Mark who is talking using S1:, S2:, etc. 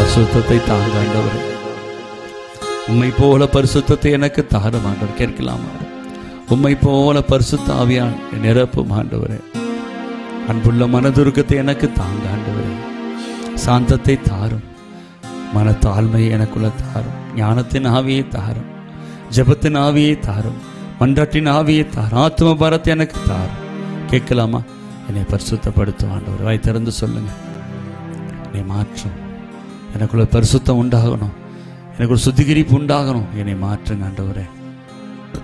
S1: பரிசுத்தத்தை தாங்க ஆண்டவரே உம்மை போல பரிசுத்தத்தை எனக்கு தாரும் ஆண்டவர் கேட்கலாமா உம்மை போல பரிசுத்த ஆவியான் நிரப்பும் ஆண்டவரே அன்புள்ள மனதுருக்கத்தை எனக்கு தாங்க ஆண்டவரே சாந்தத்தை தாரும் மன தாழ்மையை எனக்குள்ள தாரும் ஞானத்தின் ஆவியை தாரும் ஜெபத்தின் ஆவியை தாரும் மன்றாட்டின் ஆவியை தாரும் ஆத்ம பாரத்தை எனக்கு தாரும் கேட்கலாமா என்னை பரிசுத்தப்படுத்தும் ஆண்டவர் வாய் திறந்து சொல்லுங்க என்னை மாற்றும் எனக்குள்ள பரிசுத்தம் உண்டாகணும் எனக்கு ஒரு சுத்திகரிப்பு உண்டாகணும் என்னை மாற்றுங்க ஆண்டவரே